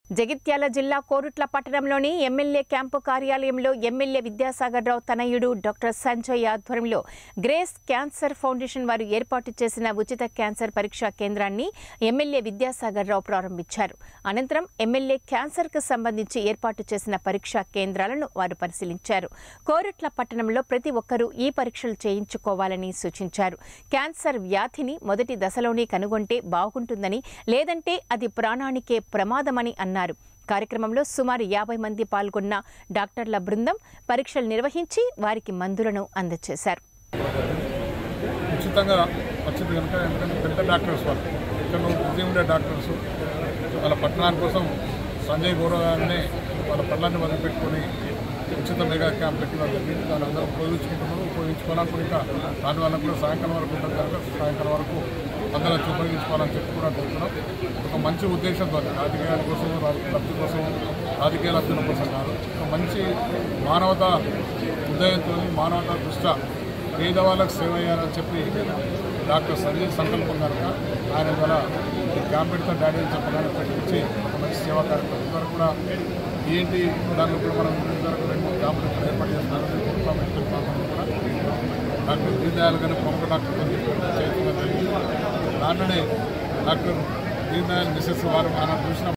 జగిత్యాల జిల్లా కోరుట్ల పట్టణంలోని MLA camp కార్యాలయంలో ఎమ్మెల్యే విద్యాసాగర్ రావు తనయుడు డాక్టర్ సంజయ్ ఆధ్వర్యంలో గ్రేస్ క్యాన్సర్ ఫౌండేషన్ వారు ఏర్పాటు చేసిన ఉచిత క్యాన్సర్ పరీక్షా కేంద్రాన్ని ఎమ్మెల్యే విద్యాసాగర్ రావు ప్రారంభించారు అనంతరం ఎమ్మెల్యే క్యాన్సర్కు సంబంధించి ఏర్పాటు చేసిన పరీక్షా కేంద్రాలను వారు పరిశీలించారు కోరుట్ల పట్టణంలో ప్రతి ఒక్కరూ ఈ పరీక్షలు చేయించుకోవాలని సూచించారు క్యాన్సర్ వ్యాధిని మొదటి దశలోనే కనుగొంటే బాగుంటుందని లేదంటే అది ప్రాణానికే ప్రమాదమని అన్నారు కార్యక్రమంలో సుమారు యాభై మంది పాల్గొన్న డాక్టర్ల బృందం పరీక్షలు నిర్వహించి వారికి మందులను అందజేశారు ఉచితంగా వచ్చింది కనుక ఎందుకంటే పెద్ద డాక్టర్స్ వాళ్ళు ఇక్కడ బిజీ ఉండే డాక్టర్స్ వాళ్ళ పట్టణాని కోసం సంజయ్ గౌరవ్ గారిని వాళ్ళ పనులన్నీ వదిలిపెట్టుకొని ఉచిత మెగా క్యాంప్ పెట్టడం జరిగింది దాన్ని అందరూ ఉపయోగించుకుంటున్నారు ఉపయోగించుకోవాలని కూడా ఇంకా దాని వల్ల కూడా సాయంకాలం వరకు ఉంటుంది కనుక సాయంకాలం వరకు అందరూ వచ్చి ఉపయోగించుకోవాలని చెప్పి కూడా కోరుతున్నాం ఒక మంచి ఉద్దేశంతో రాజకీయాల కోసం రా- లబ్ధి కోసం రాజకీయ లబ్ధుల కోసం కాదు ఒక మంచి మానవతా ఉదయంతో మానవతా దృష్ట్యా పేదవాళ్ళకు సేవ చేయాలని చెప్పి డాక్టర్ సంజయ్ సంకల్పం కనుక ఆయన ద్వారా ఈ క్యాంప్ పెడతా డాడీ అని చెప్పగానే పెట్టించి ఒక మంచి సేవా కార్యక్రమం ఇదివరకు కూడా ఏంటి దాంట్లో కూడా మనం ఇదివరకు రెండు మూడు క్యాంపులు ఇక్కడ ఏర్పాటు చేస్తున్నారని కుటుంబ మెడికల్ ప్రాంతంలో కూడా డాక్టర్ దీన్ దయాళ్ గారి ప్రముఖ డాక్టర్తో చేయడం జరిగింది దాంట్లోనే డాక్టర్ దీన్ దయాళ్ మిసెస్ వారు మనం చూసిన